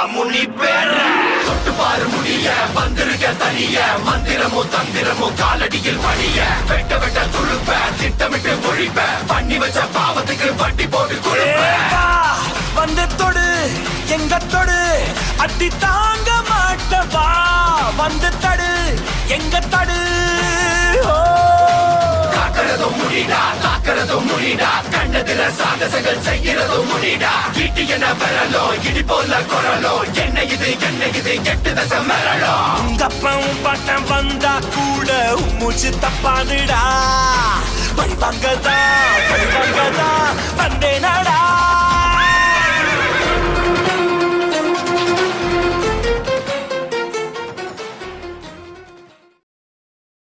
முனி பேர தொட்டு பாரு முடிய வந்திருக்க தனிய மந்திரமோ தந்திரமோ காலடியில் பணிய வெட்ட வெட்ட துழுப்ப திட்டமிட்டு ஒழிப்ப பண்ணி வச்ச பாவத்துக்கு வட்டி போட்டு கொடுப்ப ஏப்பா, வந்து தொடு எங்க தொடு அடி தாங்க மாட்டவா வந்து தடு எங்க தடு ஓ காக்கிறதும் முடிடா தாக்கிறதும் முடிடா கண்ணதுல சாகசங்கள் செய்யறதும் முடிடா ஈட்டி என்ன பெறலோ இடி போல குரலோ என்ன இது என்ன இது எட்டு தசை மிரளோ உங்க அப்பன் பட்டம் வந்தா கூட மூச்சு தப்பாதுடா பழிவாங்கதா பழிவாங்கதா